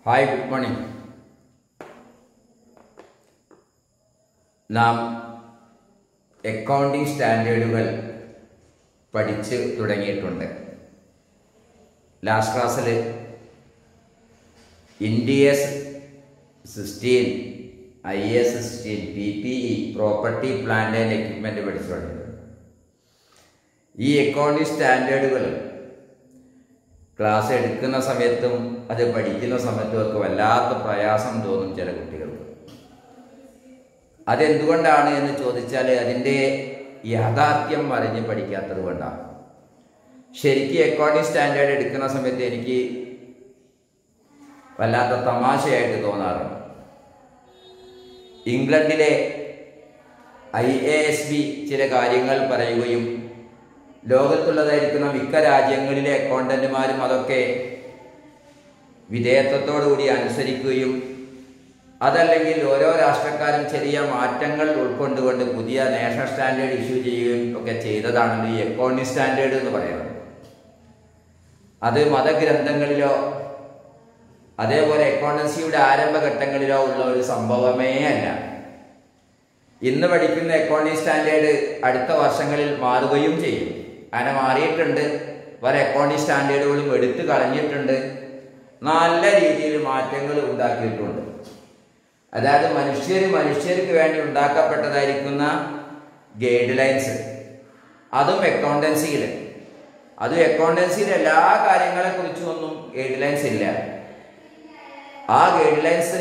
hi good morning നാം accounting സ്റ്റാൻഡേർഡുകൾ പഠിച്ച് തുടങ്ങിയിട്ടുണ്ട് ലാസ്റ്റ് ക്ലാസ്സിൽ Ind AS sixteen I S sixteen P P E property plant and equipment പഠിച്ചു തുടങ്ങിയിട്ടുണ്ട് ഈ അക്കൗണ്ടിംഗ് സ്റ്റാൻഡേർഡുകൾ ക്ലാസ് എടുക്കുന്ന സമയത്തും അത് പഠിക്കുന്ന സമയത്തും ഒക്കെ വല്ലാത്ത പ്രയാസം തോന്നും ചില കുട്ടികൾക്ക് അതെന്തുകൊണ്ടാണ് എന്ന് ചോദിച്ചാൽ അതിൻ്റെ യാഥാർത്ഥ്യം അറിഞ്ഞ് പഠിക്കാത്തത് കൊണ്ടാണ് ശരിക്കും അക്കൗണ്ടിങ് സ്റ്റാൻഡേർഡ് എടുക്കുന്ന സമയത്ത് എനിക്ക് വല്ലാത്ത തമാശയായിട്ട് തോന്നാറുണ്ട് ഇംഗ്ലണ്ടിലെ ഐ എ എസ് ബി ചില കാര്യങ്ങൾ പറയുകയും ലോകത്തുള്ളതായിരിക്കുന്ന മിക്ക രാജ്യങ്ങളിലെ അക്കൗണ്ടന്റുമാരും അതൊക്കെ വിധേയത്വത്തോടുകൂടി അനുസരിക്കുകയും അതല്ലെങ്കിൽ ഓരോ രാഷ്ട്രക്കാരും ചെറിയ മാറ്റങ്ങൾ ഉൾക്കൊണ്ടുകൊണ്ട് പുതിയ നാഷണൽ സ്റ്റാൻഡേർഡ് ഇഷ്യൂ ചെയ്യുകയും ഒക്കെ ചെയ്തതാണ് ഈ അക്കൗണ്ടിങ് സ്റ്റാൻഡേർഡ് എന്ന് പറയുന്നത് അത് മതഗ്രന്ഥങ്ങളിലോ അതേപോലെ അക്കൗണ്ടൻസിയുടെ ആരംഭഘട്ടങ്ങളിലോ ഉള്ള ഒരു സംഭവമേ അല്ല ഇന്ന് പഠിക്കുന്ന അക്കൗണ്ടിങ് സ്റ്റാൻഡേർഡ് അടുത്ത വർഷങ്ങളിൽ മാറുകയും ചെയ്യും അങ്ങനെ മാറിയിട്ടുണ്ട് പല അക്കൗണ്ടിങ് സ്റ്റാൻഡേർഡുകളും എടുത്തു കളഞ്ഞിട്ടുണ്ട് നല്ല രീതിയിൽ മാറ്റങ്ങൾ ഉണ്ടാക്കിയിട്ടുണ്ട് അതായത് മനുഷ്യർ മനുഷ്യർക്ക് വേണ്ടി ഉണ്ടാക്കപ്പെട്ടതായിരിക്കുന്ന ഗൈഡ് ലൈൻസ് അതും അക്കൗണ്ടൻസിയിൽ അതും അക്കൗണ്ടൻസിയിൽ എല്ലാ കാര്യങ്ങളെ കുറിച്ചും ഒന്നും ഗൈഡ് ലൈൻസ് ഇല്ല ആ ഗൈഡ് ലൈൻസ്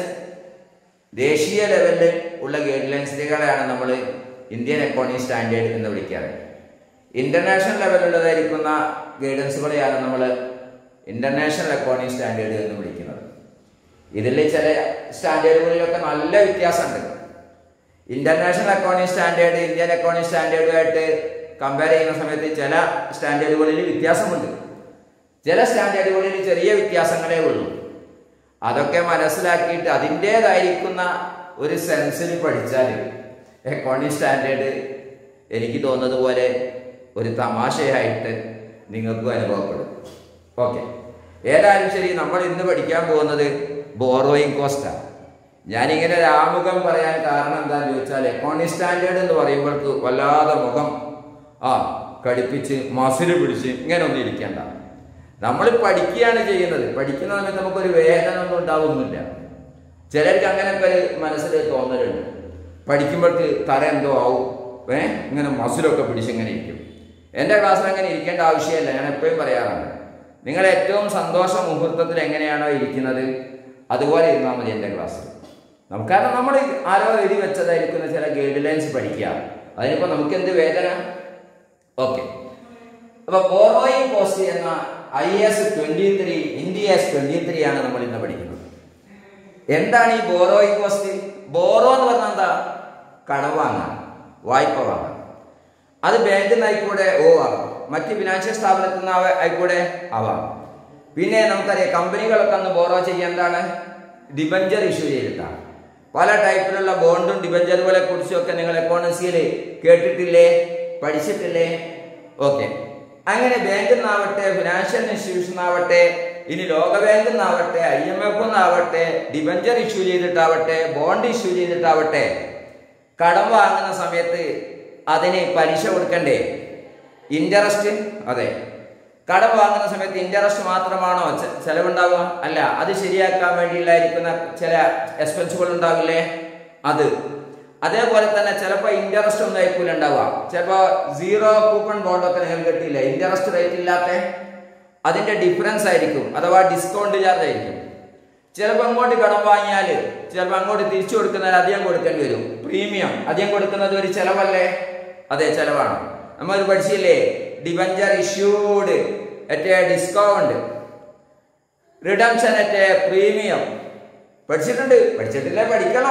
ദേശീയ ലെവലിൽ ഉള്ള ഗൈഡ് ലൈൻസുകളെയാണ് നമ്മൾ ഇന്ത്യൻ അക്കൗണ്ടിങ് സ്റ്റാൻഡേർഡ് എന്ന് വിളിക്കാറ് ഇന്റർനാഷണൽ ലെവലിലുള്ളതായിരിക്കുന്ന ഗൈഡൻസുകളെയാണ് നമ്മൾ ഇന്റർനാഷണൽ അക്കൗണ്ടിങ് സ്റ്റാൻഡേർഡ് എന്ന് വിളിക്കുന്നത് ഇതിൽ ചില സ്റ്റാൻഡേർഡുകളിലൊക്കെ നല്ല വ്യത്യാസമുണ്ട് international accounting standard Indian accounting സ്റ്റാൻഡേർഡുമായിട്ട് കമ്പയർ ചെയ്യുന്ന സമയത്ത് ചില സ്റ്റാൻഡേർഡുകളിൽ വ്യത്യാസമുണ്ട് ചില സ്റ്റാൻഡേർഡുകളിൽ ചെറിയ വ്യത്യാസങ്ങളേ ഉള്ളൂ അതൊക്കെ മനസ്സിലാക്കിയിട്ട് അതിൻ്റേതായിരിക്കുന്ന ഒരു സെൻസിൽ പഠിച്ചാൽ അക്കൗണ്ടിങ് സ്റ്റാൻഡേർഡ് എനിക്ക് തോന്നുന്നത് പോലെ ഒരു തമാശയായിട്ട് നിങ്ങൾക്കും അനുഭവപ്പെടും ഓക്കെ ഏതായാലും ശരി നമ്മൾ ഇന്ന് പഠിക്കാൻ പോകുന്നത് ബോറോയിങ് കോസ്റ്റാണ് ഞാനിങ്ങനെ ഒരു ആമുഖം പറയാൻ കാരണം എന്താണെന്ന് ചോദിച്ചാൽ അക്കൗണ്ടിങ് സ്റ്റാൻഡേർഡ് എന്ന് പറയുമ്പോൾക്ക് വല്ലാതെ മുഖം ആ കടുപ്പിച്ച് മസിൽ പിടിച്ച് ഇങ്ങനെ ഒന്നും ഇരിക്കേണ്ട നമ്മൾ പഠിക്കുകയാണ് ചെയ്യുന്നത് പഠിക്കുന്ന സമയത്ത് നമുക്കൊരു വേദന ഒന്നും ഉണ്ടാവുന്നില്ല ചിലർക്ക് അങ്ങനെയൊക്കെ ഒരു മനസ്സിൽ തോന്നലുണ്ട് പഠിക്കുമ്പോഴേക്ക് തല എന്തോ ആവും ഏ ഇങ്ങനെ മസിലൊക്കെ പിടിച്ച് ഇങ്ങനെ ഇരിക്കും എൻ്റെ ക്ലാസ്സിൽ അങ്ങനെ ഇരിക്കേണ്ട ആവശ്യമില്ല ഞാൻ എപ്പോഴും പറയാറുണ്ട് നിങ്ങൾ ഏറ്റവും സന്തോഷ മുഹൂർത്തത്തിൽ എങ്ങനെയാണോ ഇരിക്കുന്നത് അതുപോലെ ഇരുന്നാൽ മതി എൻ്റെ ക്ലാസ്സിൽ നമുക്ക് കാരണം നമ്മൾ ആരോ എഴുതി വെച്ചതായിരിക്കുന്ന ചില ഗൈഡ് ലൈൻസ് പഠിക്കുക അതിനിപ്പോൾ നമുക്ക് എന്ത് വേദന ഓക്കെ അപ്പൊ ബോറോയിങ് കോസ്റ്റ് എന്ന I S twenty three India S twenty three ആണ് നമ്മൾ ഇന്ന് പഠിക്കുന്നത് എന്താണ് ഈ ബോറോയിങ് കോസ്റ്റ് ബോറോ എന്ന് പറഞ്ഞാൽ എന്താ കടം വാങ്ങാൻ വായ്പ വാങ്ങാൻ അത് ബാങ്കിൽ നിന്ന് ആയിക്കൂടെ ഓ ആവാം മറ്റ് ഫിനാൻഷ്യൽ സ്ഥാപനത്തിൽ നിന്ന് ആയിക്കൂടെ ആവാം പിന്നെ നമുക്കറിയാം കമ്പനികളൊക്കെ അന്ന് ബോറോ ചെയ്യാൻ എന്താണ് ഡിബഞ്ചർ ഇഷ്യൂ ചെയ്തിട്ടാണ് പല ടൈപ്പിലുള്ള ബോണ്ടും ഡിബഞ്ചറുകളെ കുറിച്ചൊക്കെ നിങ്ങൾ എക്കോണമിക്സിയിൽ കേട്ടിട്ടില്ലേ പഠിച്ചിട്ടില്ലേ ഓക്കെ അങ്ങനെ ബാങ്കിൽ നിന്നാവട്ടെ ഫിനാൻഷ്യൽ ഇൻസ്റ്റിറ്റ്യൂഷൻ ആവട്ടെ ഇനി ലോക ബാങ്കിൽ നിന്നാവട്ടെ ഐ എം എഫ് നിന്നാവട്ടെ ഡിബഞ്ചർ ഇഷ്യൂ ചെയ്തിട്ടാവട്ടെ ബോണ്ട് ഇഷ്യൂ ചെയ്തിട്ടാവട്ടെ കടം വാങ്ങുന്ന സമയത്ത് അതിന് പലിശ കൊടുക്കണ്ടേ ഇൻട്രസ്റ്റ് അതെ കടം വാങ്ങുന്ന സമയത്ത് ഇൻട്രസ്റ്റ് മാത്രമാണോ ചെലവുണ്ടാവുക അല്ല അത് ശരിയാക്കാൻ വേണ്ടിയുള്ളായിരിക്കുന്ന ചില എക്സ്പെൻസുകൾ ഉണ്ടാവില്ലേ അത് അതേപോലെ തന്നെ ചിലപ്പോൾ ഇൻട്രസ്റ്റ് ഒന്നും ആയിരിക്കില്ല ഉണ്ടാവുക ചിലപ്പോൾ സീറോ കൂപ്പൺ ബോണ്ടൊക്കെ നിങ്ങൾ കിട്ടിയില്ല ഇൻട്രസ്റ്റ് റേറ്റ് ഇല്ലാത്ത അതിന്റെ ഡിഫറൻസ് ആയിരിക്കും അഥവാ ഡിസ്കൗണ്ട് ചാർജ് ആയിരിക്കും ചിലപ്പോൾ അങ്ങോട്ട് കടം വാങ്ങിയാൽ ചിലപ്പോൾ അങ്ങോട്ട് തിരിച്ചു കൊടുക്കുന്നതിന് അധികം കൊടുക്കേണ്ടി വരും പ്രീമിയം അധികം കൊടുക്കുന്നത് ഒരു ചിലവല്ലേ അതെ ചിലവാണ് നമ്മൾ പഠിച്ചില്ലേ debenture issued at a discount redemption at a premium പഠിച്ചിട്ടുണ്ട് പഠിച്ചിട്ടില്ലേ പഠിക്കണോ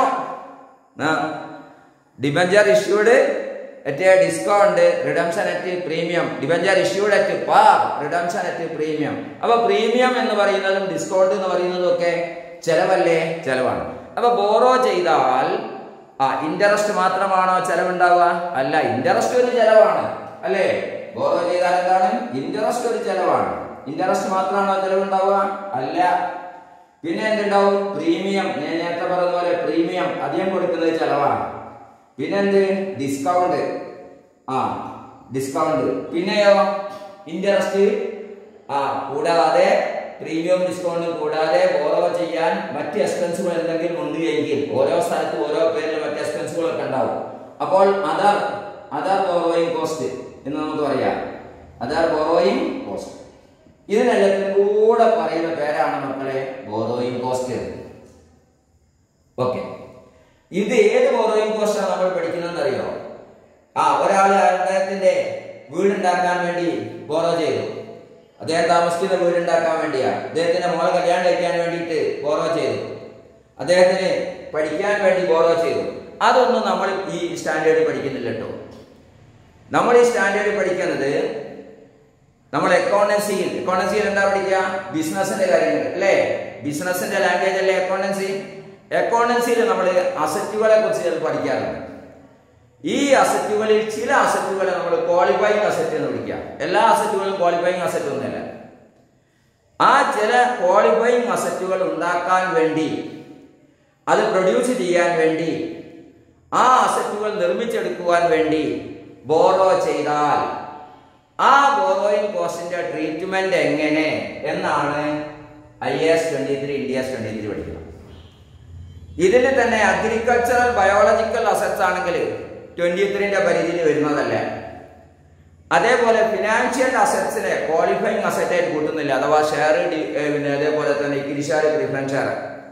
debenture issued at a discount redemption at premium debenture issued at par redemption at premium അപ്പൊ പ്രീമിയം എന്ന് പറയുന്നതും ഡിസ്കൗണ്ട് എന്ന് പറയുന്നതും ഒക്കെ ചെലവല്ലേ ചെലവാണ് അപ്പൊ ബോറോ ചെയ്താൽ ആ ഇൻട്രസ്റ്റ് മാത്രമാണോ ചെലവുണ്ടാവുക അല്ല ഇൻട്രസ്റ്റ് ഒരു ചെലവാണ് അല്ലേ ബോറോ ചെയ്താൽ എന്താണ് ഇൻട്രസ്റ്റ് ഒരു ചെലവാണ് ഇൻട്രസ്റ്റ് മാത്രമാണോ ചെലവുണ്ടാവുക അല്ല പിന്നെ എന്തുണ്ടാവും പ്രീമിയം ഞാൻ നേരത്തെ പറഞ്ഞ പോലെ പ്രീമിയം അധികം കൊടുക്കുന്നത് ചെലവാണ് പിന്നെ എന്ത് ഡിസ്കൗണ്ട് ആ ഡിസ്കൗണ്ട് പിന്നെയോ ഇൻട്രസ്റ്റ് ആ കൂടാതെ പ്രീമിയം ഡിസ്കൗണ്ട് കൂടാതെ ബോറോ ചെയ്യാൻ മറ്റ് എക്സ്പെൻസുകൾ എന്തെങ്കിലും ഉണ്ട് എങ്കിൽ ഓരോ സ്ഥലത്ത് ഓരോ പേരിൽ മറ്റ് എക്സ്പെൻസുകളൊക്കെ ഉണ്ടാവും അപ്പോൾ അതർ അതർ ബോറോയിങ് കോസ്റ്റ് എന്ന് നമുക്ക് പറയാം അതർ ബോറോയിങ് കോസ്റ്റ് ഇതിനെല്ലാത്തിനും കൂടെ പറയുന്ന പേരാണ് മക്കളെ ബോറോയിങ് കോസ്റ്റ് ഓക്കെ ഇത് ഏത് ബോറോയിങ് കോസ്റ്റാണ് നമ്മൾ പഠിക്കുന്നതെന്ന് അറിയോ ആ ഒരാൾ അദ്ദേഹത്തിന്റെ വീടുണ്ടാക്കാൻ വേണ്ടി ബോറോ ചെയ്തു അദ്ദേഹം താമസിക്കുന്ന വീടുണ്ടാക്കാൻ വേണ്ടിയാ അദ്ദേഹത്തിന്റെ മോളെ കല്യാണം കഴിക്കാൻ വേണ്ടിയിട്ട് ബോറോ ചെയ്തു അദ്ദേഹത്തിന് പഠിക്കാൻ വേണ്ടി ബോറോ ചെയ്തു അതൊന്നും നമ്മൾ ഈ സ്റ്റാൻഡേർഡ് പഠിക്കുന്നില്ല കേട്ടോ നമ്മൾ ഈ സ്റ്റാൻഡേർഡ് പഠിക്കുന്നത് നമ്മൾ അക്കൗണ്ടൻസിയിൽ അക്കൗണ്ടൻസിയിൽ എന്താ പഠിക്കുക ബിസിനസിന്റെ കാര്യങ്ങൾ അല്ലേ ബിസിനസിന്റെ ലാംഗ്വേജ് അല്ലേ അക്കൗണ്ടൻസി അക്കൗണ്ടൻസിയിൽ നമ്മൾ അസറ്റുകളെ കുറിച്ച് പഠിക്കാറുണ്ട് ഈ അസറ്റുകളിൽ ചില അസറ്റുകളെ നമ്മൾ ക്വാളിഫൈങ് അസറ്റ് എന്ന് വിളിക്കുക എല്ലാ അസറ്റുകളും ക്വാളിഫൈങ് അസറ്റ് ഒന്നല്ല ആ ചില ക്വാളിഫൈങ് അസറ്റുകൾ ഉണ്ടാക്കാൻ വേണ്ടി അത് പ്രൊഡ്യൂസ് ചെയ്യാൻ വേണ്ടി ആ അസറ്റുകൾ നിർമ്മിച്ചെടുക്കുവാൻ വേണ്ടി ബോറോ ചെയ്താൽ ആ ബോറോയിങ് കോസ്റ്റിന്റെ ട്രീറ്റ്മെന്റ് എങ്ങനെ എന്നാണ് I S twenty three India twenty three പഠിക്കുന്നത് ഇതിൽ തന്നെ അഗ്രികൾച്ചറൽ ബയോളജിക്കൽ അസറ്റ്സ് ആണെങ്കിൽ ട്വന്റി ത്രീന്റെ പരിധിയിൽ വരുന്നതല്ല അതേപോലെ ഫിനാൻഷ്യൽ അസറ്റ്സിനെ ക്വാളിഫൈങ് അസറ്റ് ആയിട്ട് കൂട്ടുന്നില്ല അഥവാ ഷെയർ പിന്നെ അതേപോലെ തന്നെ ഇക്രിഷാർ പ്രിഫറൻസ് ഷെയർ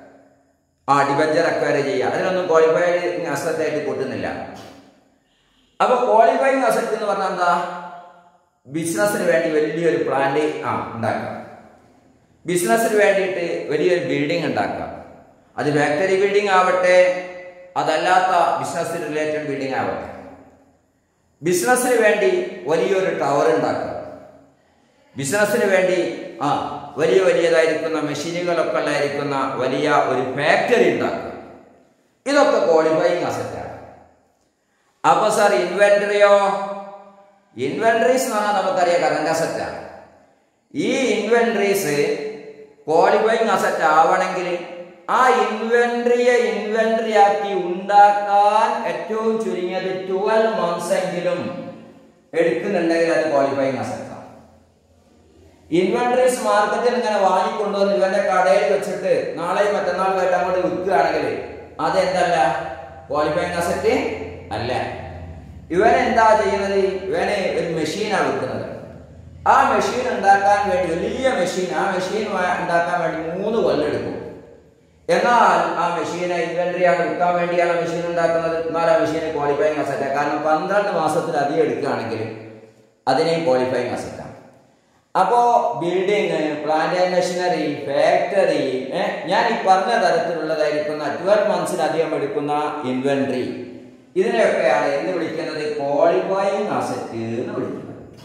ആ ഡിബഞ്ചർ അക്വയർ ചെയ്യുക അതിനൊന്നും ക്വാളിഫൈങ് അസറ്റ് ആയിട്ട് കൂട്ടുന്നില്ല അപ്പൊ ക്വാളിഫൈങ് അസറ്റ് എന്ന് പറഞ്ഞാൽ എന്താ ബിസിനസ്സിന് വേണ്ടി വലിയൊരു പ്ലാന്റ് ആ ഉണ്ടാക്കുക ബിസിനസ്സിന് വേണ്ടിയിട്ട് വലിയൊരു ബിൽഡിംഗ് ഉണ്ടാക്കുക അത് ഫാക്ടറി ബിൽഡിംഗ് ആവട്ടെ അതല്ലാത്ത ബിസിനസ് റിലേറ്റഡ് ബിൽഡിംഗ് ആവട്ടെ ബിസിനസ്സിന് വേണ്ടി വലിയൊരു ടവർ ഉണ്ടാക്കുക ബിസിനസ്സിന് വേണ്ടി ആ വലിയ വലിയതായിരിക്കുന്ന മെഷീനുകളൊക്കെ ഉള്ളായിരിക്കുന്ന വലിയ ഒരു ഫാക്ടറി ഉണ്ടാക്കുക ഇതൊക്കെ ക്വാളിഫൈങ് അസറ്റാണ് അപ്പൊ സാർ ഇൻവെന്ററിയോ ഇൻവെന്ററീസ് എന്ന് പറഞ്ഞാൽ നമുക്കറിയാം കറണ്ട് അസറ്റാണ് ഈ ഇൻവെന്ററീസ് ക്വാളിഫൈങ് അസറ്റ് ആവണമെങ്കിൽ ആ ഇൻവെന്ററിയെ ഇൻവെന്ററി ആക്കി ഉണ്ടാക്കാൻ ഏറ്റവും ചുരുങ്ങിയത് ട്വൽവ് മന്ത്സ് എങ്കിലും എടുക്കുന്നുണ്ടെങ്കിൽ അത് ക്വാളിഫൈങ് അസറ്റാണ് ഇൻവെന്ററീസ് മാർക്കറ്റിൽ ഇങ്ങനെ വാങ്ങിക്കൊണ്ടുവന്ന് ഇവന്റെ കടയിൽ വെച്ചിട്ട് നാളെ മറ്റന്നാൾ കേട്ട് അങ്ങോട്ട് വിൽക്കുകയാണെങ്കിൽ അതെന്തല്ല ക്വാളിഫൈങ് അസറ്റ് അല്ല ഇവൻ എന്താ ചെയ്യുന്നത് ഇവന് ഒരു മെഷീനാണ് വിൽക്കുന്നത് ആ മെഷീൻ ഉണ്ടാക്കാൻ വേണ്ടി വലിയ മെഷീൻ ആ മെഷീൻ ഉണ്ടാക്കാൻ വേണ്ടി മൂന്ന് കൊല്ലം എടുക്കും എന്നാൽ ആ മെഷീനെ ഇൻവെന്ററി ആണ് വിൽക്കാൻ വേണ്ടിയാണ് മെഷീൻ ഉണ്ടാക്കുന്നത് എന്നാൽ ആ മെഷീനെ ക്വാളിഫൈങ് അസറ്റ് കാരണം പന്ത്രണ്ട് മാസത്തിലധികം എടുക്കുകയാണെങ്കിൽ അതിനെയും ക്വാളിഫൈങ് അസറ്റാണ് അപ്പോ building plant and machinery factory ഞാൻ ഈ പറഞ്ഞ തരത്തിലുള്ളതായിരിക്കുന്ന ട്വൽവ് മന്ത്സിലധികം എടുക്കുന്ന ഇൻവെന്ററി ഇതിനെയൊക്കെയാണ് എന്ത് വിളിക്കുന്നത് ക്വാളിഫൈങ് അസറ്റ് എന്ന് വിളിക്കുന്നത്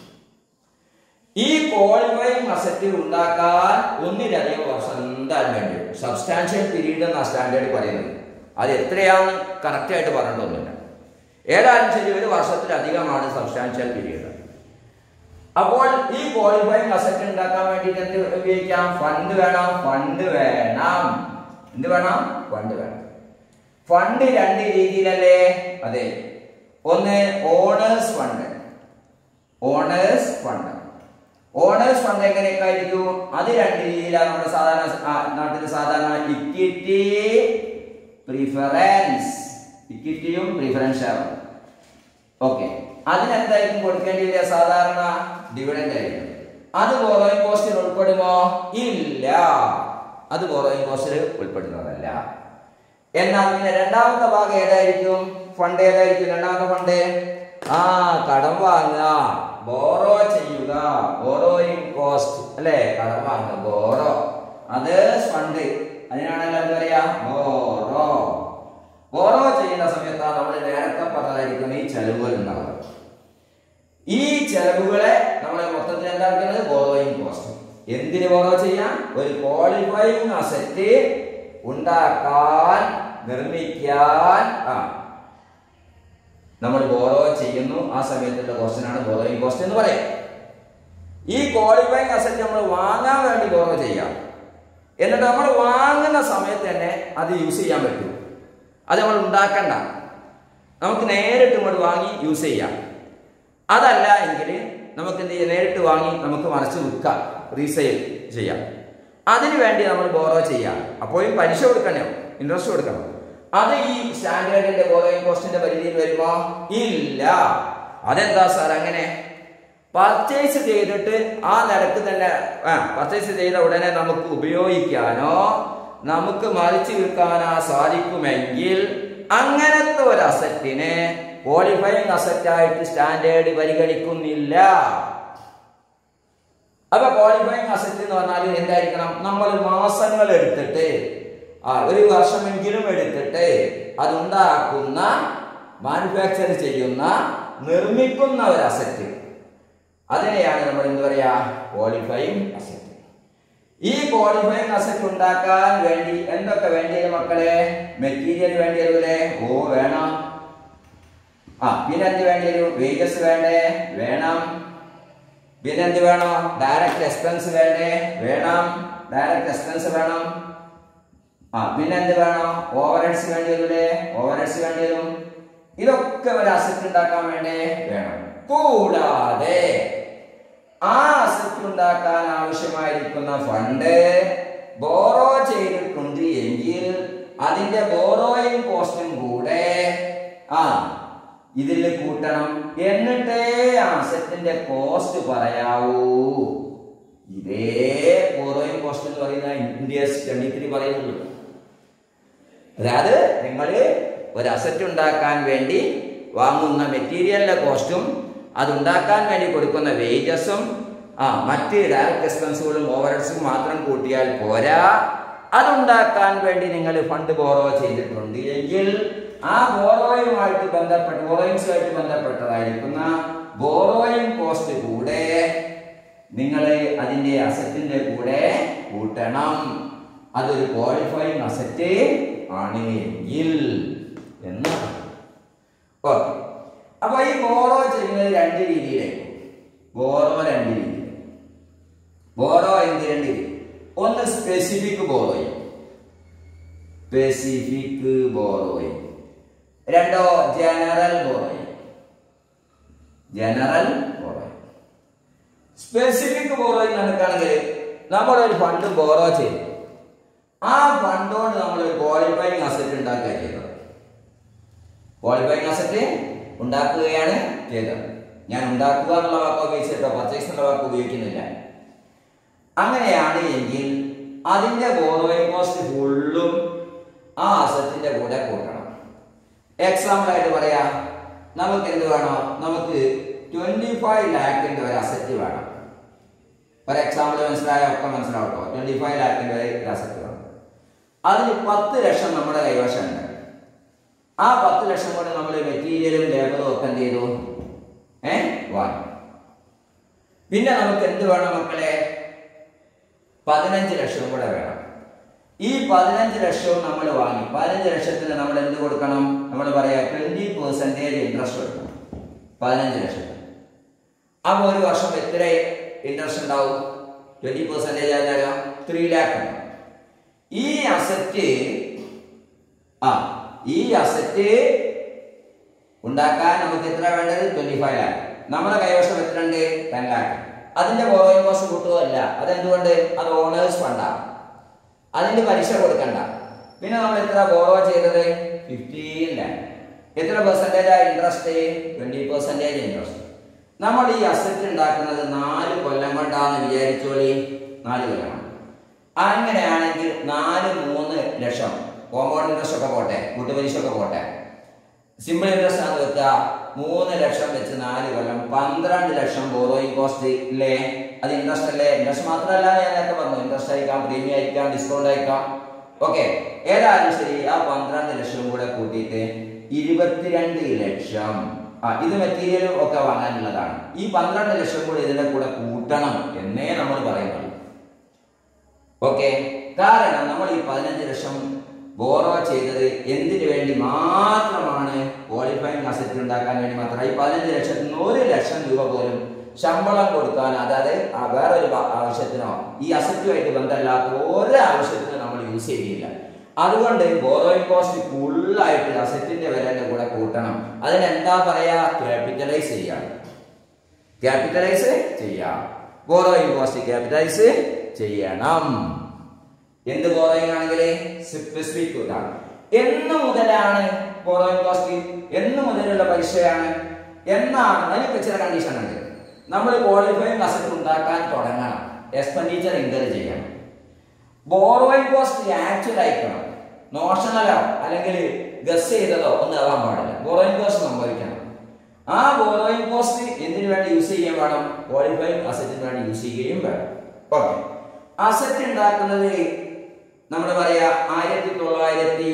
ഈ ക്വാളിഫൈങ് അസറ്റ് ഉണ്ടാക്കാൻ ഒന്നിലധികം വർഷം എന്തായാലും വേണ്ടി വരും സബ്സ്റ്റാൻഷ്യൽ പീരീഡ് എന്ന സ്റ്റാൻഡേർഡ് പറയുന്നത് അത് എത്രയാണെന്ന് കറക്റ്റ് ആയിട്ട് പറഞ്ഞിട്ടൊന്നുമില്ല ഏതായാലും ശരി ഒരു വർഷത്തിലധികമാണ് സബ്സ്റ്റാൻഷ്യൽ പീരീഡ് അപ്പോൾ ഈ ക്വാളിഫൈങ് അസറ്റ് ഉണ്ടാക്കാൻ വേണ്ടിയിട്ട് എന്ത് ഉപയോഗിക്കാം ഫണ്ട് വേണം ഫണ്ട് വേണം എന്ത് വേണം ഫണ്ട് വേണം ഫണ്ട് രണ്ട് രീതിയിലല്ലേ അതെ ഒന്ന് owners fund owners fund owners fund എങ്ങനെയൊക്കെ ആയിരിക്കും അത് രണ്ട് രീതിയിലാണ് നമ്മുടെ സാധാരണ നാട്ടിൽ സാധാരണ ഇക്വിറ്റി പ്രിഫറൻസ് ഇക്വിറ്റിയും പ്രിഫറൻസും ഓക്കെ അതിനെന്തായിരിക്കും കൊടുക്കേണ്ടി വരിക സാധാരണ ഡിവിഡൻഡ് ആയിരിക്കും അത് ബോറോയിങ് കോസ്റ്റിൽ ഉൾപ്പെടുമോ ഇല്ല അത് ബോറോയിങ് കോസ്റ്റിൽ ഉൾപ്പെടുന്നതല്ല എന്നാൽ പിന്നെ രണ്ടാമത്തെ ഭാഗം ഏതായിരിക്കും ഫണ്ട് ഏതായിരിക്കും രണ്ടാമത്തെ ഫണ്ട് ആ കടം വാങ്ങുക ബോറോ ചെയ്യുക ബോറോയിങ് കോസ്റ്റ് അല്ലെ കടം വാങ്ങുക ബോറോ അത് ഫണ്ട് അതിനാണല്ലോ എന്താ പറയാ ബോറോ ബോറോ ചെയ്യുന്ന സമയത്താണ് നമ്മൾ നേരത്തെ പറഞ്ഞതായിരിക്കും ഈ ചെലവുകൾ ഉണ്ടാവുക ഈ ചെലവുകളെ നമ്മൾ മൊത്തത്തിൽ എന്താക്കുന്നത് ബോറോയിങ് കോസ്റ്റ് എന്തിന് ബോറോ ചെയ്യാം ഒരു ക്വാളിഫൈങ് അസറ്റ് ഉണ്ടാക്കാൻ നിർമ്മിക്കാൻ ആ നമ്മൾ ബോറോ ചെയ്യുന്നു ആ സമയത്തുള്ള കോസ്റ്റിനാണ് ബോറോയിങ് കോസ്റ്റ് എന്ന് പറയാം ഈ ക്വാളിഫൈങ് അസറ്റ് നമ്മൾ വാങ്ങാൻ വേണ്ടി ബോറോ ചെയ്യാം എന്നിട്ട് നമ്മൾ വാങ്ങുന്ന സമയത്ത് തന്നെ അത് യൂസ് ചെയ്യാൻ പറ്റും അത് നമ്മൾ ഉണ്ടാക്കണ്ട നമുക്ക് നേരിട്ട് ഇങ്ങോട്ട് വാങ്ങി യൂസ് ചെയ്യാം അതല്ല എങ്കിൽ നമുക്ക് എന്ത് ചെയ്യാം നേരിട്ട് വാങ്ങി നമുക്ക് മറിച്ച് വിൽക്കാം റീസെയിൽ ചെയ്യാം അതിനു വേണ്ടി നമ്മൾ ബോറോ ചെയ്യാം അപ്പോഴും പലിശ കൊടുക്കണോ ഇൻട്രസ്റ്റ് കൊടുക്കണം അത് ഈ സ്റ്റാൻഡേർഡിന്റെ ബോറോയിങ് കോസ്റ്റിന്റെ പരിധിയിൽ വരുമോ ഇല്ല അതെന്താ സാർ അങ്ങനെ പർച്ചേസ് ചെയ്തിട്ട് ആ നിരക്ക് തന്നെ ആ പർച്ചേസ് ചെയ്ത ഉടനെ നമുക്ക് ഉപയോഗിക്കാനോ നമുക്ക് മറിച്ച് വിൽക്കാനോ സാധിക്കുമെങ്കിൽ അങ്ങനത്തെ ഒരു അസറ്റിനെ ക്വാളിഫയിങ് അസറ്റായിട്ട് സ്റ്റാൻഡേർഡ് പരിഗണിക്കുന്നില്ല അപ്പൊ ക്വാളിഫയിങ് അസറ്റ് എന്ന് പറഞ്ഞാൽ എന്തായിരിക്കണം നമ്മൾ മാസങ്ങൾ എടുത്തിട്ട് ആ ഒരു വർഷമെങ്കിലും എടുത്തിട്ട് അതുണ്ടാക്കുന്ന മാനുഫാക്ചർ ചെയ്യുന്ന നിർമ്മിക്കുന്ന ഒരു അസറ്റ് അതിനെയാണ് നമ്മൾ എന്ത് പറയാ ക്വാളിഫയിങ് അസറ്റ് ഈ ക്വാളിഫയിങ് അസറ്റ് ഉണ്ടാക്കാൻ വേണ്ടി എന്തൊക്കെ വേണ്ടിയത് മക്കളെ മെറ്റീരിയൽ വേണ്ടി വരൂലേ ഓ വേണം ആ പിന്നെ എന്ത് വേണ്ടി വരും വേജസ് വേണ്ടേ വേണം പിന്നെ എന്ത് വേണം ഡയറക്റ്റ് എക്സ്പെൻസ് വേണ്ടേ വേണം ഡയറക്റ്റ് എക്സ്പെൻസ് വേണം ആ പിന്നെ എന്ത് വേണം ഓവർ ഹെഡ്സ് വേണ്ടി വരൂലേ ഓവർ ഹെഡ്സ് വേണ്ടി വരും ഇതൊക്കെ ഒരു അസറ്റ് ഉണ്ടാക്കാൻ വേണ്ടേ വേണം കൂടാതെ ആ അസറ്റ് ഉണ്ടാക്കാൻ ആവശ്യമായിരിക്കുന്ന ഫണ്ട് ബോറോ ചെയ്തിട്ടുണ്ട് എങ്കിൽ അതിന്റെ ബോറോയിങ് കോസ്റ്റും കൂടെ ആ ഇതിൽ കൂട്ടണം എന്നിട്ടേ ആ അസറ്റിന്റെ കോസ്റ്റ് പറയാവൂ ഇതേ ബോറോയിങ് കോസ്റ്റ് എന്ന് പറയുന്ന ഇന്ത്യ ട്വന്റി ത്രീ പറയുന്നുള്ളൂ അതായത് നിങ്ങൾ ഒരു അസറ്റ് ഉണ്ടാക്കാൻ വേണ്ടി വാങ്ങുന്ന മെറ്റീരിയലിന്റെ കോസ്റ്റും അതുണ്ടാക്കാൻ വേണ്ടി കൊടുക്കുന്ന വേജസും ആ മറ്റ് ഡയറക്ട് എക്സ്പെൻസുകളും ഓവർഹെഡ്സും മാത്രം കൂട്ടിയാൽ പോരാ അതുണ്ടാക്കാൻ വേണ്ടി നിങ്ങൾ ഫണ്ട് ബോറോ ചെയ്തിട്ടുണ്ട് എങ്കിൽ ആ ബോറോയുമായിട്ട് ബന്ധപ്പെട്ട് ബോറോയിങ്സുമായിട്ട് ബന്ധപ്പെട്ടതായിരിക്കുന്ന ബോറോയിങ് കോസ്റ്റ് കൂടെ നിങ്ങൾ അതിന്റെ അസറ്റിന്റെ കൂടെ കൂട്ടണം അതൊരു ക്വാളിഫയിങ് അസറ്റ് ആണ് എങ്കിൽ എന്നാണ് ഓക്കെ അപ്പൊ ഈ ബോറോ ചെയ്യുന്നത് രണ്ട് രീതിയിലേക്ക് ബോറോ രണ്ട് രീതി ബോറോ എന്ത് രണ്ട് രീതി ഒന്ന് സ്പെസിഫിക് ബോറോയിങ് സ്പെസിഫിക് ബോറോയിങ് രണ്ടോ general borrowing general borrowing specific borrowing നടക്കുകയാണെങ്കിൽ നമ്മളൊരു ഫണ്ട് ബോറോ ചെയ്തു ആ ഫണ്ടോട് നമ്മൾ ക്വാളിഫയിങ് അസറ്റ് ഉണ്ടാക്കുക ചെയ്തത് ക്വാളിഫയിങ് അസറ്റ് ഉണ്ടാക്കുകയാണ് ചെയ്തത് ഞാൻ ഉണ്ടാക്കുക എന്നുള്ള വാക്ക് ഉപയോഗിച്ചിട്ടോ പർച്ചേസ് എന്നുള്ള വാക്ക് ഉപയോഗിക്കുന്നില്ല അങ്ങനെയാണ് എങ്കിൽ അതിന്റെ ബോറോയിങ് കോസ്റ്റ് ഫുള്ളും ആ അസറ്റിന്റെ കൂടെ കൂട്ടണം എക്സാമ്പിൾ ആയിട്ട് പറയാം നമുക്ക് എന്ത് വേണോ നമുക്ക് ട്വന്റി ഫൈവ് ലാക്കിന്റെ ഒരു അസറ്റ് വേണം ഒരു എക്സാമ്പിൾ മനസ്സിലായ ഒക്കെ മനസ്സിലാവട്ടോ ട്വന്റി ഫൈവ് ലാക്കിന്റെ ഒരു അസറ്റ് വേണം അതിന് പത്ത് ലക്ഷം നമ്മുടെ കൈവശമുണ്ട് ആ പത്ത് ലക്ഷം കൊണ്ട് നമ്മൾ മെറ്റീരിയലും ലേബറും ഒക്കെ എന്ത് ചെയ്തു ഏ വാങ്ങി പിന്നെ നമുക്ക് എന്ത് വേണം മക്കളെ പതിനഞ്ച് ലക്ഷം കൂടെ വേണം ഈ പതിനഞ്ച് ലക്ഷവും നമ്മൾ വാങ്ങി പതിനഞ്ച് ലക്ഷത്തിന് നമ്മൾ എന്ത് കൊടുക്കണം നമ്മൾ പറയാ ട്വന്റി പെർസെന്റേജ് ഇൻട്രസ്റ്റ് കൊടുക്കണം പതിനഞ്ച് ലക്ഷത്തിന് അപ്പൊ ഒരു വർഷം എത്ര ഇൻട്രസ്റ്റ് ഉണ്ടാവും ട്വന്റി പെർസെന്റേജ് ആയാലും ത്രീ ലാക്ക് ഈ അസറ്റ് ആ ഈ അസറ്റ് ഉണ്ടാക്കാൻ നമുക്ക് എത്ര വേണ്ടത് ട്വന്റി ഫൈവ് ലാക്ക് നമ്മുടെ കൈവശം എത്ര ഉണ്ട് ടെൻ ലാക്ക് അതിന്റെ ബോറോയിങ് കോസ്റ്റ് കൂട്ടുകയല്ല അതെന്തുകൊണ്ട് അത് ഓണേഴ്സ് ഫണ്ടാണ് അതിന്റെ പലിശ കൊടുക്കണ്ട പിന്നെ നമ്മൾ എത്ര ബോറോ ചെയ്തത് ഫിഫ്റ്റീൻ ലാക്ക് എത്ര percentage interest twenty percentage interest നമ്മൾ ഈ അസറ്റ് ഉണ്ടാക്കുന്നത് നാല് കൊല്ലം കൊണ്ടാന്ന് വിചാരിച്ചോളി നാല് കൊല്ലം അങ്ങനെയാണെങ്കിൽ നാല് മൂന്ന് ലക്ഷം കോമ്പൗണ്ട് ഇൻട്രസ്റ്റ് ഒക്കെ പോട്ടെ കൂട്ടുപലിശ ഒക്കെ പോട്ടെ സിമ്പിൾ ഇൻട്രസ്റ്റ് ആണ് വെക്കുക മൂന്ന് ലക്ഷം വെച്ച് നാല് കൊല്ലം പന്ത്രണ്ട് ലക്ഷം ബോറോയിങ് കോസ്റ്റ് ഇല്ലേ അത് ഇൻട്രസ്റ്റ് അല്ലേ ഇൻട്രസ്റ്റ് മാത്രമല്ല ഞാൻ നേരത്തെ പറഞ്ഞു ഇൻട്രസ്റ്റ് അയക്കാം പ്രീമിയം അയക്കാം ഡിസ്കൗണ്ട് അയക്കാം ഓക്കെ ഏതായാലും ശരി ആ പന്ത്രണ്ട് ലക്ഷം കൂടെ കൂട്ടിയിട്ട് ഇരുപത്തിരണ്ട് ലക്ഷം ആ ഇത് മെറ്റീരിയലും ഒക്കെ വാങ്ങാനുള്ളതാണ് ഈ പന്ത്രണ്ട് ലക്ഷം കൂടെ ഇതിന്റെ കൂടെ കൂട്ടണം എന്നേ നമ്മൾ പറയുന്നുള്ളൂ ഓക്കെ കാരണം നമ്മൾ ഈ പതിനഞ്ച് ലക്ഷം ബോറോ ചെയ്തത് എന്തിനു വേണ്ടി മാത്രമാണ് ക്വാളിഫയിങ് അസറ്റ് ഉണ്ടാക്കാൻ വേണ്ടി മാത്രം ഈ പതിനഞ്ച് ലക്ഷത്തിൽ നിന്ന് ഒരു ലക്ഷം രൂപ പോലും ശമ്പളം കൊടുക്കാൻ അതായത് ആ വേറൊരു ബ- ആവശ്യത്തിനോ ഈ അസറ്റുമായിട്ട് ബന്ധമില്ലാത്ത ഒരു ആവശ്യത്തിനും നമ്മൾ യൂസ് ചെയ്യില്ല അതുകൊണ്ട് ബോറോയിങ് കോസ്റ്റ് ഫുള്ളായിട്ട് അസറ്റിന്റെ വിലന്റെ കൂടെ കൂട്ടണം അതിന് എന്താ പറയാ ക്യാപിറ്റലൈസ് ചെയ്യാം ക്യാപിറ്റലൈസ് ചെയ്യാം ബോറോയിങ് കോസ്റ്റ് ക്യാപിറ്റലൈസ് ചെയ്യണം എന്ത് ബോറോയിങ് ആണെങ്കിൽ സ്പെസിഫിക് ഇതാണ് എന്ന് മുതലാണ് ബോറോയിങ് കോസ്റ്റ് എന്ന് മുതലുള്ള പൈസയാണ് എന്നാണ് അതിനൊക്കെ ചില കണ്ടീഷൻ ഉണ്ട് നമ്മൾ ക്വാളിഫൈങ് അസറ്റ് ഉണ്ടാക്കാൻ തുടങ്ങണം എക്സ്പെൻഡിച്ചർ ഇൻകർ ചെയ്യണം ബോറോയിങ് കോസ്റ്റ് ആക്ച്വൽ ആയിക്കണം നോഷണലോ അല്ലെങ്കിൽ ഗസ് ചെയ്തതോ ഒന്നും ആവാൻ പാടില്ല ബോറോയിങ് കോസ്റ്റ് സംഭവിക്കണം ആ ബോറോയിങ് കോസ്റ്റ് എന്തിനു വേണ്ടി യൂസ് ചെയ്യാൻ വേണം ക്വാളിഫൈങ് അസറ്റിന് വേണ്ടി യൂസ് ചെയ്യുകയും വേണം ഓക്കെ അസറ്റ് ഉണ്ടാക്കുന്നത് നമ്മൾ പറയാ ആയിരത്തി തൊള്ളായിരത്തി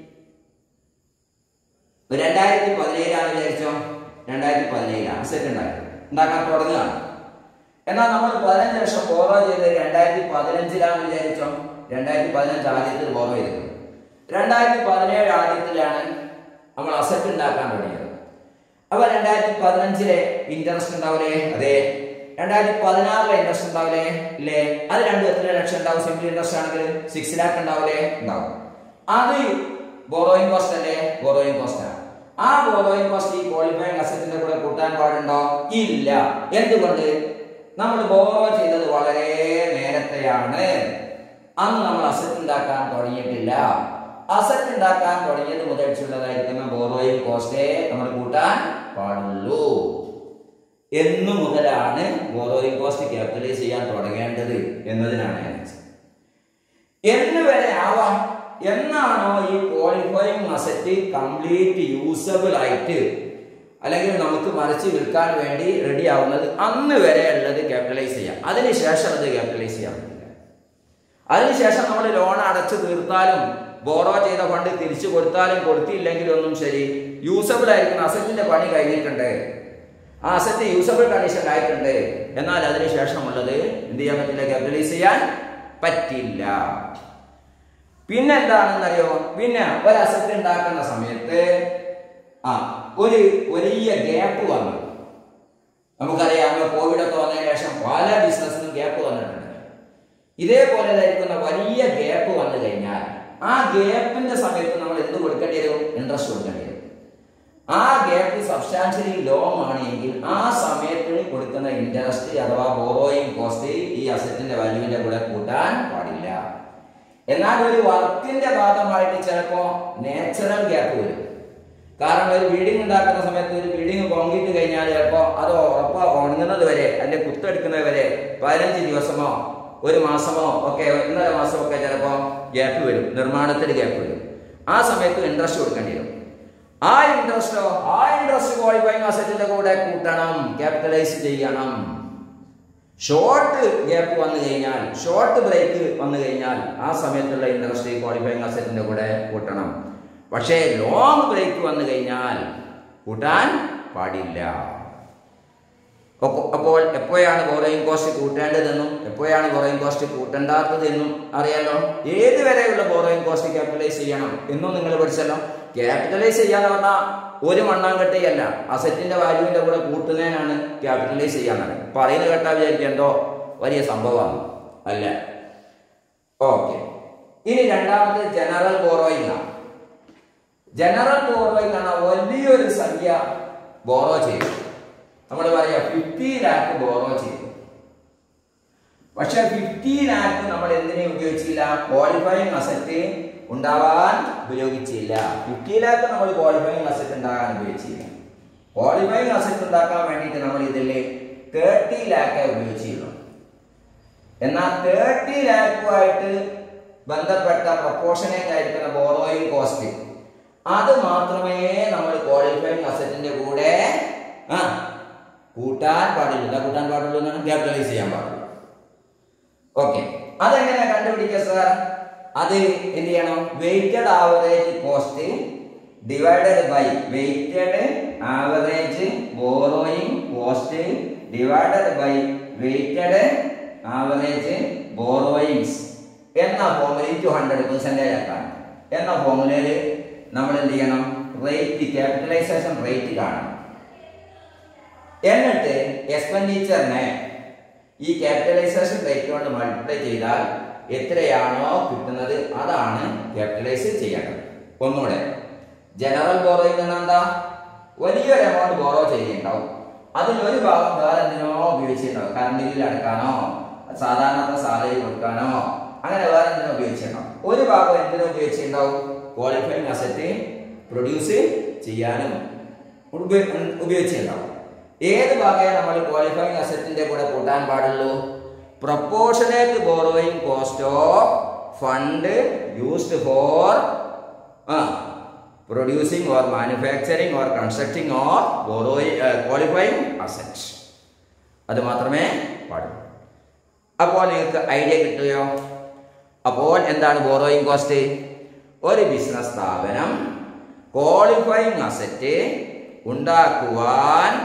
രണ്ടായിരത്തി പതിനേഴാണ് വിചാരിച്ചോ രണ്ടായിരത്തി പതിനേഴാണ് അസറ്റ് ഉണ്ടാക്കി ഉണ്ടാക്കാൻ തുടങ്ങുകയാണ് എന്നാൽ നമ്മൾ പതിനഞ്ച് ലക്ഷം ബോറോ ചെയ്ത് രണ്ടായിരത്തി പതിനഞ്ചിലാണ് വിചാരിച്ചോ രണ്ടായിരത്തി പതിനഞ്ച് ആദ്യത്തിൽ ബോറോ ചെയ്തത് രണ്ടായിരത്തി പതിനേഴ് ആദ്യത്തിലാണ് നമ്മൾ അസറ്റ് ഉണ്ടാക്കാൻ തുടങ്ങിയത് അപ്പൊ രണ്ടായിരത്തി പതിനഞ്ചിലെ ഇൻട്രസ്റ്റ് ഉണ്ടാവില്ലേ അതെ രണ്ടായിരത്തി പതിനാറിലെ ഇൻട്രസ്റ്റ് ഉണ്ടാവില്ലേ ഇല്ലേ അത് രണ്ടും എത്ര ലക്ഷം ഉണ്ടാവും സിംപിൾ ഇൻട്രസ്റ്റ് ആണെങ്കിൽ സിക്സ് ലാക്ക് ഉണ്ടാവില്ലേ ഉണ്ടാവും അത് ബോറോയിങ് കോസ്റ്റ് അല്ലേ ബോറോയിങ് കോസ്റ്റ് ആണ് ആ ബോറോയിങ് കോസ്റ്റ് ഈ ക്വാളിഫൈങ് അസറ്റിന്റെ കൂടെ കൂട്ടാൻ പാടുണ്ടോ ഇല്ല എന്തുകൊണ്ട് നമ്മൾ ബോറോ ചെയ്തത് വളരെ നേരത്തെയാണ് അന്ന് നമ്മൾ അസറ്റ് ഉണ്ടാക്കാൻ തുടങ്ങിയിട്ടില്ല അസറ്റ് ഉണ്ടാക്കാൻ തുടങ്ങിയത് മുതൽച്ചുള്ളതായിരിക്കുന്ന ബോറോയിങ് കോസ്റ്റേ നമ്മൾ കൂട്ടാൻ പാടുള്ളൂ എന്നു മുതലാണ് ബോറോയിങ് കോസ്റ്റ് ക്യാപിറ്റലൈസ് ചെയ്യാൻ തുടങ്ങേണ്ടത് എന്നതിനാണ് ആൻസർ എന്ന് വരെ ആവാം എന്നാണോ ഈ ക്വാളിഫൈങ് അസറ്റ് കംപ്ലീറ്റ് യൂസബിൾ ആയിട്ട് അല്ലെങ്കിൽ നമുക്ക് മറിച്ച് വിൽക്കാൻ വേണ്ടി റെഡി ആവുന്നത് അന്ന് വരെ ഉള്ളത് ക്യാപിറ്റലൈസ് ചെയ്യാം അതിനുശേഷം അത് ക്യാപിറ്റലൈസ് ചെയ്യാൻ പറ്റില്ല അതിനുശേഷം നമ്മൾ ലോൺ അടച്ചു തീർത്താലും ബോറോ ചെയ്ത ഫണ്ട് തിരിച്ചു കൊടുത്താലും കൊടുത്തില്ലെങ്കിലും ഒന്നും ശരി യൂസബിൾ ആയിരിക്കുന്ന അസറ്റിന്റെ പണി കഴിഞ്ഞിട്ടുണ്ട് ആ അസറ്റ് യൂസബിൾ കണ്ടീഷൻ ആയിട്ടുണ്ട് എന്നാൽ അതിനുശേഷമുള്ളത് എന്ത് ചെയ്യാൻ പറ്റില്ല ക്യാപിറ്റലൈസ് ചെയ്യാൻ പറ്റില്ല പിന്നെ എന്താണെന്നറിയോ പിന്നെ ഒരു അസറ്റ് ഉണ്ടാക്കുന്ന സമയത്ത് ആ ഒരു വലിയ ഗ്യാപ്പ് വന്നു നമുക്കറിയാം നമ്മൾ കോവിഡ് ഒക്കെ വന്നതിന് ശേഷം പല ബിസിനസ്സിനും ഗ്യാപ്പ് വന്നിട്ടുണ്ട് ഇതേപോലെ ധരിക്കുന്ന വലിയ ഗ്യാപ്പ് വന്നു കഴിഞ്ഞാൽ ആ ഗ്യാപ്പിന്റെ സമയത്ത് നമ്മൾ എന്ത് കൊടുക്കേണ്ടി വരും ഇൻട്രസ്റ്റ് കൊടുക്കേണ്ടി വരും ആ ഗ്യാപ്പ് സബ്സ്റ്റാൻഷ്യലി ലോങ് ആണ് എങ്കിൽ ആ സമയത്ത് കൊടുക്കുന്ന ഇൻട്രസ്റ്റ് അഥവാ ബോറോയിങ് കോസ്റ്റ് ഈ അസറ്റിന്റെ വാല്യൂവിന്റെ കൂടെ കൂട്ടാൻ പാടില്ല എന്നാൽ ഒരു വർക്കിന്റെ ഭാഗമായിട്ട് ചിലപ്പോ നാച്ചുറൽ ഗ്യാപ്പ് വരും കാരണം ഒരു ബിൽഡിംഗ് ഉണ്ടാക്കുന്ന സമയത്ത് ഒരു ബിൽഡിംഗ് കോൺക്രീറ്റ് കഴിഞ്ഞാൽ ചിലപ്പോൾ അത് ഉറപ്പ് ഉണങ്ങുന്നത് വരെ അതിന്റെ കുത്തെടുക്കുന്നത് വരെ പതിനഞ്ച് ദിവസമോ ഒരു മാസമോ ഒക്കെ ഒന്നര മാസമോ ഒക്കെ ചിലപ്പോൾ ഗ്യാപ്പ് വരും നിർമ്മാണത്തിൽ ഗ്യാപ്പ് വരും ആ സമയത്ത് ഇൻട്രസ്റ്റ് കൊടുക്കേണ്ടി വരും ആ ഇൻട്രസ്റ്റോ ആ ഇൻട്രസ്റ്റ് ക്വാളിഫൈങ് അസറ്റിന്റെ കൂടെ കൂട്ടണം ക്യാപിറ്റലൈസ് ചെയ്യണം ഷോർട്ട് ഗ്യാപ്പ് വന്നു കഴിഞ്ഞാൽ ഷോർട്ട് ബ്രേക്ക് വന്നു കഴിഞ്ഞാൽ ആ സമയത്തുള്ള ഇൻട്രസ്റ്റ് ക്വാളിഫൈങ് അസറ്റിന്റെ കൂടെ കൂട്ടണം പക്ഷേ ലോങ് ബ്രേക്ക് വന്നു കഴിഞ്ഞാൽ കൂട്ടാൻ പാടില്ല ഒപ്പ- അപ്പോൾ എപ്പോഴാണ് ബോറോയിങ് കോസ്റ്റ് കൂട്ടേണ്ടതെന്നും എപ്പോഴാണ് ബോറോയിങ് കോസ്റ്റ് കൂട്ടേണ്ടാത്തതെന്നും അറിയാലോ ഏത് വരെയുള്ള ബോറോയിങ് കോസ്റ്റ് ക്യാപിറ്റലൈസ് ചെയ്യണം എന്നും നിങ്ങൾ പഠിച്ചല്ലോ ക്യാപിറ്റലൈസ് ചെയ്യാന്ന് പറഞ്ഞാൽ ഒരു മണ്ണാങ്കട്ടയല്ല അസറ്റിന്റെ വാല്യൂവിന്റെ കൂടെ കൂട്ടുന്നതിനാണ് ക്യാപിറ്റലൈസ് ചെയ്യാന്നത് പറയുന്നത് കേട്ടാൽ വിചാരിക്കും എന്തോ വലിയ സംഭവമാണ് അല്ല ഓക്കെ ഇനി രണ്ടാമത് ജനറൽ ബോറോയിങ് ആണ് ജനറൽ ബോറോയിങ് ആണ് വലിയൊരു സംഖ്യ ബോറോ ചെയ്തു നമ്മൾ പറയാ ഫിഫ്റ്റി ലാക്ക് ബോറോ ചെയ്തു പക്ഷെ ഫിഫ്റ്റി ലാക്ക് നമ്മൾ എന്തിനെ ഉപയോഗിച്ചില്ല ക്വാളിഫൈങ് അസറ്റ് ഉണ്ടാവാൻ ഉപയോഗിച്ചില്ല ഫിഫ്റ്റി ലാക്ക് നമ്മൾ ക്വാളിഫൈങ് അസറ്റ് ഉണ്ടാകാൻ ഉപയോഗിച്ചില്ല ക്വാളിഫൈങ് അസറ്റ് ഉണ്ടാക്കാൻ വേണ്ടിയിട്ട് നമ്മൾ ഇതിൽ തേർട്ടി ലാക്ക് ഉപയോഗിച്ചിരുന്നു എന്നാൽ തേർട്ടി ലാക്കുമായിട്ട് ബന്ധപ്പെട്ട പ്രപ്പോർഷനേറ്റ് ആയിരിക്കുന്ന ബോറോയിങ് കോസ്റ്റ് അത് മാത്രമേ നമ്മൾ ക്വാളിഫൈങ് അസറ്റിന്റെ കൂടെ ആ കൂട്ടാൻ പാടില്ല എന്താ കൂട്ടാൻ പാടുള്ളൂ എന്നാണ് ക്യാപിറ്റലൈസ് ചെയ്യാൻ പാടുള്ളൂ ഓക്കെ അതെങ്ങനെ കണ്ടുപിടിക്കുക സാർ അത് എന്ത് ചെയ്യണം weighted average cost divided by weighted average borrowing cost divided by weighted average borrowings എന്ന ഫോമുലയിൽ ടു ഹൺഡ്രഡ് പെർസെൻറ്റേജ് ആക്കാൻ എന്ന ഫോമുലയിൽ നമ്മൾ എന്ത് ചെയ്യണം റേറ്റ് ക്യാപിറ്റലൈസേഷൻ റേറ്റ് കാണണം എന്നിട്ട് എക്സ്പെൻഡിച്ചറിനെ ഈ ക്യാപിറ്റലൈസേഷൻ റേറ്റ് കൊണ്ട് മൾട്ടിപ്ലൈ ചെയ്താൽ എത്രയാണോ കിട്ടുന്നത് അതാണ് ക്യാപിറ്റലൈസ് ചെയ്യേണ്ടത് ഒന്നുകൂടെ ജനറൽ ബോറോയിൽ നിന്ന് എന്താ വലിയൊരു എമൗണ്ട് ബോറോ ചെയ്യുന്നുണ്ടാവും അതിൽ ഒരു ഭാഗം വേറെ എന്തിനോ ഉപയോഗിച്ചിട്ടുണ്ടാവും കറണ്ട് ബില്ല് അടക്കാനോ സാധാരണ സാലറി കൊടുക്കാനോ അങ്ങനെ വേറെ എന്തിനോ ഉപയോഗിച്ചിട്ടുണ്ടാവും ഒരു ഭാഗം എന്തിനോ ഉപയോഗിച്ചിട്ടുണ്ടാവും ക്വാളിഫൈങ് അസറ്റ് പ്രൊഡ്യൂസ് ചെയ്യാനും ഉപ- ഉപയോഗിച്ചിട്ടുണ്ടാവും ഏത് ഭാഗമാണ് നമ്മൾ ക്വാളിഫൈങ് അസറ്റിന്റെ കൂടെ കൂട്ടാൻ പാടുള്ളൂ proportionate borrowing cost of fund used for producing or manufacturing or constructing or borrowing qualifying asset അത് മാത്രമേ പാടുള്ളൂ അപ്പോൾ നിങ്ങൾക്ക് ഐഡിയ കിട്ടുകയോ അപ്പോൾ എന്താണ് ബോറോയിങ് കോസ്റ്റ് ഒരു ബിസിനസ് സ്ഥാപനം ക്വാളിഫൈങ് അസറ്റ് ഉണ്ടാക്കുവാൻ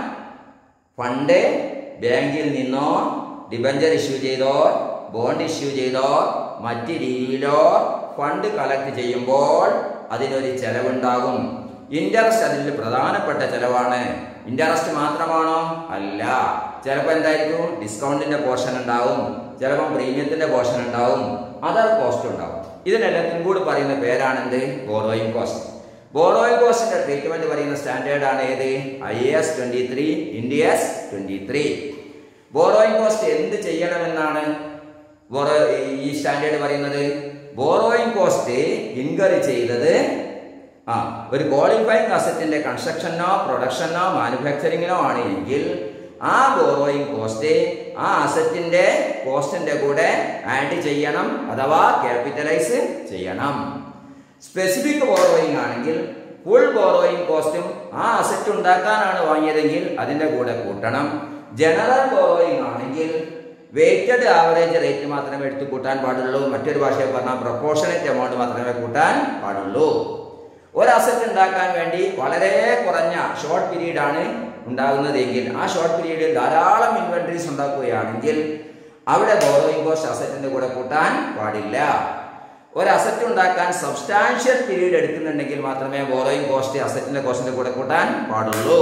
ഫണ്ട് ബാങ്കിൽ നിന്നോ ഡിബഞ്ചർ ഇഷ്യൂ ചെയ്തോ ബോണ്ട് ഇഷ്യൂ ചെയ്തോ മറ്റ് രീതിയിലോ ഫണ്ട് കളക്ട് ചെയ്യുമ്പോൾ അതിനൊരു ചെലവുണ്ടാകും ഇൻട്രസ്റ്റ് അതിൽ പ്രധാനപ്പെട്ട ചെലവാണ് ഇൻട്രസ്റ്റ് മാത്രമാണോ അല്ല ചിലപ്പോൾ എന്തായിരിക്കും ഡിസ്കൗണ്ടിന്റെ പോർഷൻ ഉണ്ടാവും ചിലപ്പോൾ പ്രീമിയത്തിന്റെ പോർഷൻ ഉണ്ടാവും അതർ കോസ്റ്റ് ഉണ്ടാവും ഇതിനെല്ലാത്തിനും കൂടി പറയുന്ന പേരാണെന്ത് ബോറോയിങ് കോസ്റ്റ് ബോറോയിങ് കോസ്റ്റിന്റെ ട്രീറ്റ്മെന്റ് പറയുന്ന സ്റ്റാൻഡേർഡ് ആണ് ഏത് I S twenty three Ind AS twenty three borrowing cost എന്ത് ചെയ്യണമെന്നാണ് ബോറോ ഈ സ്റ്റാൻഡേർഡ് പറയുന്നത് ബോറോയിങ് കോസ്റ്റ് ഇൻകർ ചെയ്തത് ആ ഒരു ക്വാളിഫൈങ് അസറ്റിന്റെ കൺസ്ട്രക്ഷനോ പ്രൊഡക്ഷനോ മാനുഫാക്ചറിങ്ങിനോ ആണ് എങ്കിൽ ആ ബോറോയിങ് കോസ്റ്റ് ആ അസറ്റിന്റെ കോസ്റ്റിന്റെ കൂടെ ആഡ് ചെയ്യണം അഥവാ ക്യാപിറ്റലൈസ് ചെയ്യണം സ്പെസിഫിക് ബോറോയിങ് ആണെങ്കിൽ ഫുൾ ബോറോയിങ് കോസ്റ്റും ആ അസറ്റ് ഉണ്ടാക്കാനാണ് വാങ്ങിയതെങ്കിൽ അതിന്റെ കൂടെ കൂട്ടണം ജനറൽ ബോറോയിങ് ആണെങ്കിൽ വെയ്റ്റഡ് ആവറേജ് റേറ്റ് മാത്രമേ എടുത്ത് കൂട്ടാൻ പാടുള്ളൂ മറ്റൊരു ഭാഷയിൽ പറഞ്ഞാൽ പ്രൊപ്പോർഷനറ്റ് എമൗണ്ട് മാത്രമേ കൂട്ടാൻ പാടുള്ളൂ ഒരു അസറ്റ് ഉണ്ടാക്കാൻ വേണ്ടി വളരെ കുറഞ്ഞ ഷോർട്ട് പീരീഡ് ആണ് ഉണ്ടാകുന്നതെങ്കിൽ ആ ഷോർട്ട് പീരീഡിൽ ധാരാളം ഇൻവെന്ററീസ് ഉണ്ടാക്കുകയാണെങ്കിൽ അവിടെ ബോറോയിങ് കോസ്റ്റ് അസറ്റിന്റെ കൂടെ കൂട്ടാൻ പാടില്ല ഒരു അസറ്റ് ഉണ്ടാക്കാൻ സബ്സ്റ്റാൻഷ്യൽ പീരീഡ് എടുക്കുന്നുണ്ടെങ്കിൽ മാത്രമേ ബോറോയിങ് കോസ്റ്റ് അസറ്റിന്റെ കോസ്റ്റിന്റെ കൂടെ കൂട്ടാൻ പാടുള്ളൂ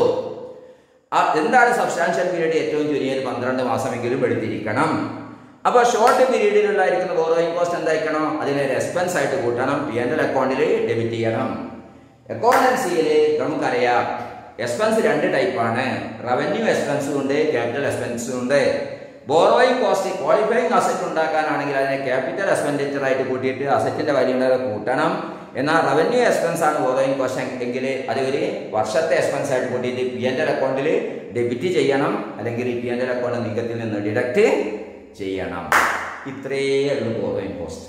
ആ എന്താണ് സബ്സ്റ്റാൻഷ്യൽ പീരീഡ് ഏറ്റവും ചുരുങ്ങിയത് പന്ത്രണ്ട് മാസമെങ്കിലും എടുത്തിരിക്കണം അപ്പോൾ ഷോർട്ട് പീരീഡിലുള്ളായിരിക്കുന്ന ബോറോയിങ് കോസ്റ്റ് എന്തായിരിക്കണം അതിനെ എക്സ്പെൻസ് ആയിട്ട് കൂട്ടണം പി എൻ എൽ അക്കൗണ്ടിൽ ഡെബിറ്റ് ചെയ്യണം അക്കൗണ്ടൻസിയിൽ നമുക്കറിയാം എക്സ്പെൻസ് രണ്ട് ടൈപ്പാണ് റവന്യൂ എക്സ്പെൻസും ഉണ്ട് ക്യാപിറ്റൽ എക്സ്പെൻസും ഉണ്ട് ബോറോയിങ് കോസ്റ്റ് ക്വാളിഫൈങ് അസറ്റ് ഉണ്ടാക്കാനാണെങ്കിൽ അതിനെ ക്യാപിറ്റൽ എക്സ്പെൻഡിച്ചർ ആയിട്ട് കൂട്ടിയിട്ട് അസറ്റിന്റെ വാല്യൂടെ കൂട്ടണം എന്നാൽ റവന്യൂ എക്സ്പെൻസ് ആണ് ബോറോയിങ് കോസ്റ്റ് എങ്കിൽ അത് ഒരു വർഷത്തെ എക്സ്പെൻസ് ആയിട്ട് കൂട്ടിയിട്ട് പി എൻ എൽ അക്കൗണ്ടിൽ ഡെബിറ്റ് ചെയ്യണം അല്ലെങ്കിൽ പി എൻ എൽ അക്കൗണ്ട് നീക്കത്തിൽ നിന്ന് ഡിഡക്റ്റ് ചെയ്യണം ഇത്രയേ ഉള്ളൂ ബോറോയിങ് കോസ്റ്റ്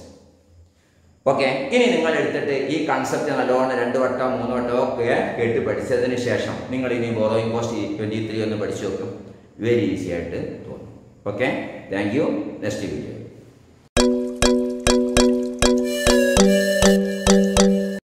ഓക്കെ ഇനി നിങ്ങൾ എടുത്തിട്ട് ഈ കൺസെപ്റ്റ് നല്ലോണം രണ്ട് വട്ടം മൂന്ന് വട്ടം ഒക്കെ കേട്ട് പഠിച്ചതിന് ശേഷം നിങ്ങൾ ഇനി ബോറോയിങ് കോസ്റ്റ് ട്വൻറ്റി ത്രീ ഒന്ന് പഠിച്ചു നോക്കും വെരി ഈസി ആയിട്ട് തോന്നും okay thank you next video